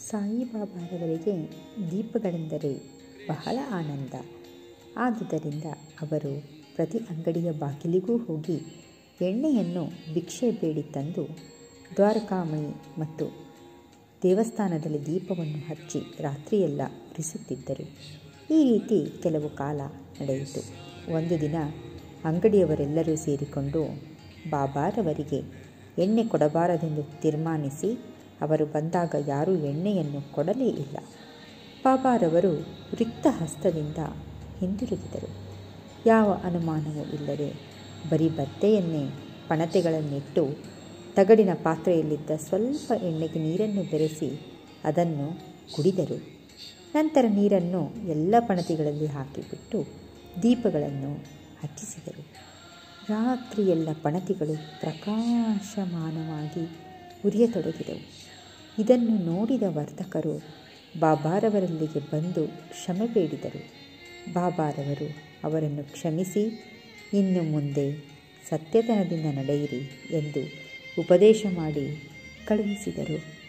ಸಾಯಿಬಾಬಾರವರಿಗೆ ದೀಪಗಳೆಂದರೆ ಬಹಳ ಆನಂದ ಆದುದರಿಂದ ಅವರು ಪ್ರತಿ ಅಂಗಡಿಯ ಬಾಗಿಲಿಗೂ ಹೋಗಿ ಎಣ್ಣೆಯನ್ನು ಭಿಕ್ಷೆ ಬೇಡಿ ತಂದು ದ್ವಾರಕಾಮಯಿ ಮತ್ತು ದೇವಸ್ಥಾನದಲ್ಲಿ ದೀಪವನ್ನು ಹಚ್ಚಿ ರಾತ್ರಿಯೆಲ್ಲ ಉರಿಸುತ್ತಿದ್ದರು ಈ ರೀತಿ ಕೆಲವು ಕಾಲ ನಡೆಯಿತು ಒಂದು ದಿನ ಅಂಗಡಿಯವರೆಲ್ಲರೂ ಸೇರಿಕೊಂಡು ಬಾಬಾರವರಿಗೆ ಎಣ್ಣೆ ಕೊಡಬಾರದೆಂದು ತೀರ್ಮಾನಿಸಿ ಅವರು ಬಂದಾಗ ಯಾರೂ ಎಣ್ಣೆಯನ್ನು ಕೊಡಲೇ ಇಲ್ಲ ಬಾಬಾರವರು ರಿಕ್ತ ಹಸ್ತದಿಂದ ಹಿಂದಿರುಗಿದರು ಯಾವ ಅನುಮಾನವೂ ಇಲ್ಲದೆ ಬರೀ ಬತ್ತೆಯನ್ನೇ ಪಣತೆಗಳನ್ನಿಟ್ಟು ತಗಡಿನ ಪಾತ್ರೆಯಲ್ಲಿದ್ದ ಸ್ವಲ್ಪ ಎಣ್ಣೆಗೆ ನೀರನ್ನು ಬೆರೆಸಿ ಅದನ್ನು ಕುಡಿದರು ನಂತರ ನೀರನ್ನು ಎಲ್ಲ ಪಣತಿಗಳಲ್ಲಿ ಹಾಕಿಬಿಟ್ಟು ದೀಪಗಳನ್ನು ಹಚ್ಚಿಸಿದರು ರಾತ್ರಿಯೆಲ್ಲ ಪಣತಿಗಳು ಪ್ರಕಾಶಮಾನವಾಗಿ ಉರಿಯತೊಡಗಿದವು ಇದನ್ನು ನೋಡಿದ ವರ್ತಕರು ಬಾಬಾರವರಲ್ಲಿಗೆ ಬಂದು ಕ್ಷಮೆ ಬೇಡಿದರು ಬಾಬಾರವರು ಅವರನ್ನು ಕ್ಷಮಿಸಿ ಇನ್ನು ಮುಂದೆ ಸತ್ಯತನದಿಂದ ನಡೆಯಿರಿ ಎಂದು ಉಪದೇಶ ಮಾಡಿ ಕಳುಹಿಸಿದರು